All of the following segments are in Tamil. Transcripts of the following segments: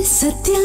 சத்யா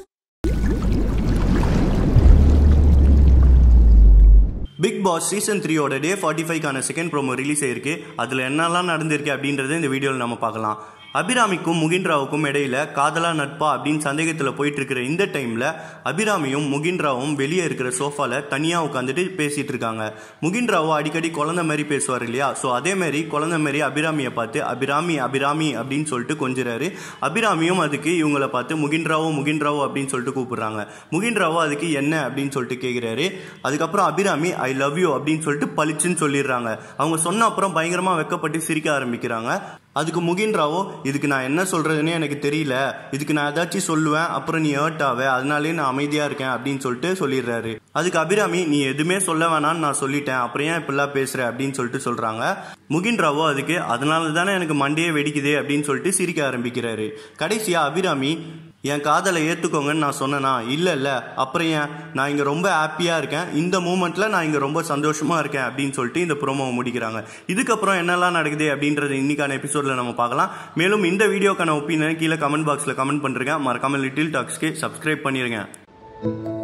பிக் பாஸ் சீசன் த்ரீயோட டே ஃபார்ட்டி ஃபைவ்க்கான செகண்ட் ப்ரோமோ ரிலீஸ் ஆயிருக்கு அதில் என்னெல்லாம் நடந்திருக்கு அப்படின்றத இந்த வீடியோவில் நம்ம பார்க்கலாம் அபிராமிக்கும் முகின்ராவுக்கும் இடையில காதலா நட்பா அப்படின்னு சந்தேகத்தில் போயிட்டு இருக்கிற இந்த டைமில் அபிராமியும் முகின்ராவும் வெளியே இருக்கிற சோஃபால தனியாக உட்காந்துட்டு பேசிட்டு இருக்காங்க முகின்ராவும் அடிக்கடி குழந்தை மாதிரி பேசுவார் இல்லையா ஸோ அதே மாதிரி குழந்தை மாதிரி அபிராமியை பார்த்து அபிராமி அபிராமி அப்படின்னு சொல்லிட்டு கொஞ்சிறாரு அபிராமியும் அதுக்கு இவங்களை பார்த்து முகின்ராவோ முகின்ராவோ அப்படின்னு சொல்லிட்டு கூப்பிடுறாங்க முகின்ராவோ அதுக்கு என்ன அப்படின்னு சொல்லிட்டு கேட்குறாரு அதுக்கப்புறம் அபிராமி ஐ லவ் யூ அப்படின்னு சொல்லிட்டு பளிச்சுன்னு சொல்லிடுறாங்க அவங்க சொன்ன அப்புறம் பயங்கரமா வெக்கப்பட்டு சிரிக்க ஆரம்பிக்கிறாங்க அதுக்கு முகின்ராவோ இதுக்கு நான் என்ன சொல்றதுன்னே எனக்கு தெரியல இதுக்கு நான் ஏதாச்சும் சொல்லுவேன் அப்புறம் நீ ஹர்ட் ஆவ அதனாலே நான் அமைதியா இருக்கேன் அப்படின்னு சொல்லிட்டு சொல்லிடுறாரு அதுக்கு அபிராமி நீ எதுவுமே சொல்ல வேணாம்னு நான் சொல்லிட்டேன் அப்புறம் ஏன் இப்படிலாம் பேசுற அப்படின்னு சொல்லிட்டு சொல்றாங்க முகின்ராவோ அதுக்கு அதனால தானே எனக்கு மண்டையே வெடிக்குதே அப்படின்னு சொல்லிட்டு சிரிக்க ஆரம்பிக்கிறாரு கடைசியா அபிராமி என் காதலை ஏற்றுக்கோங்கன்னு நான் சொன்னேனா இல்லை இல்லை அப்புறம் ஏன் நான் இங்கே ரொம்ப ஹாப்பியாக இருக்கேன் இந்த மூமெண்ட்டில் நான் இங்கே ரொம்ப சந்தோஷமாக இருக்கேன் அப்படின்னு சொல்லிட்டு இந்த ப்ரோமோவை முடிக்கிறாங்க இதுக்கப்புறம் என்னெல்லாம் நடக்குது அப்படின்றது இன்னைக்கான எபிசோடில் நம்ம பார்க்கலாம் மேலும் இந்த வீடியோக்கான ஒப்பீனியன் கீழே கமெண்ட் பாக்ஸில் கமெண்ட் பண்ணுறேன் மறக்காமல் லிட்டில் டாக்ஸ்க்கு சப்ஸ்கிரைப் பண்ணிடுங்க